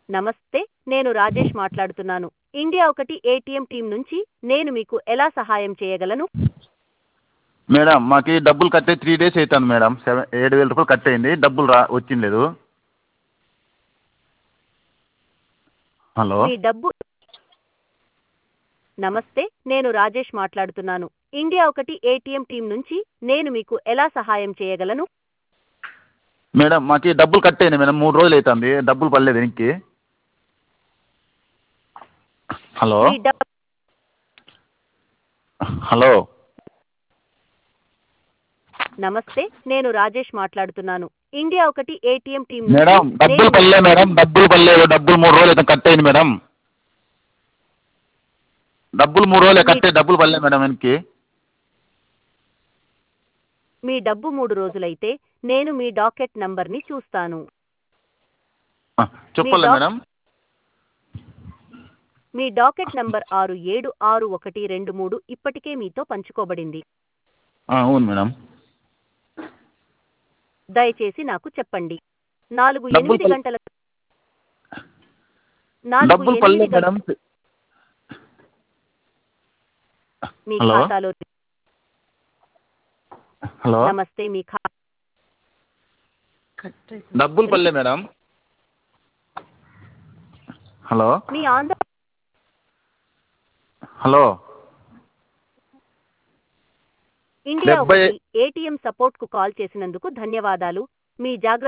నమస్తే నేను రాజేష్ మాట్లాడుతున్నాను ఇండియా ఒకటి ఏటీఎం టీం నుంచి నేను మీకు ఎలా సహాయం చేయగలను మేడం మాకు డబ్బులు కట్టే త్రీ డేస్ అవుతుంది మేడం సెవెన్ ఏడు వేల రూపాయలు కట్ అయింది డబ్బులు రా వచ్చింది లేదు హలో మీ డబ్బు నమస్తే నేను రాజేష్ మాట్లాడుతున్నాను ఇండియా ఒకటి ఏటీఎం టీం నుంచి నేను మీకు ఎలా సహాయం చేయగలను మేడం మాకు డబ్బులు కట్ అయింది మేడం మూడు రోజులు అవుతుంది డబ్బులు పడలేదు వెనక్కి హలో మీ డబ్బు హలో నమస్తే నేను రాజేష్ మాట్లాడుతున్నాను ఇండియా ఒకటి ఏటీఎం టీం మేడం డబ్బులు పడలే మేడం డబ్బులు పడలేదు డబ్బులు మూడు రోజులు అయితే కట్ అయింది మేడం డబ్బులు మూడు రోజులే కట్ అయ్యి డబ్బులు పడలే మేడం వెనక్కి మీ డబ్బు మూడు రోజులైతే నేను మీ డాకెట్ నంబర్ని చూస్తాను ఆ, చెప్పలే మీ డా- మేడం మీ డాకెట్ నంబర్ ఆరు ఏడు ఆరు ఒకటి రెండు మూడు ఇప్పటికే మీతో పంచుకోబడింది ఆ, అవును మేడం దయచేసి నాకు చెప్పండి నాలుగు డబ్బులు ఎనిమిది పల్- గంటల నాలుగు డబ్బులు ఎనిమిది పడలేదు గంటల మేడం మీ హలో? ఖాతాలో హలో నమస్తే మీ ఖా డబ్బులు పడలే మేడం హలో మీ ఆంధ్ర హలో ఇండియా డెబ్బై- ఒకటి ఏటీఎం సపోర్ట్ కు కాల్ చేసినందుకు ధన్యవాదాలు మీ జాగ్రత్త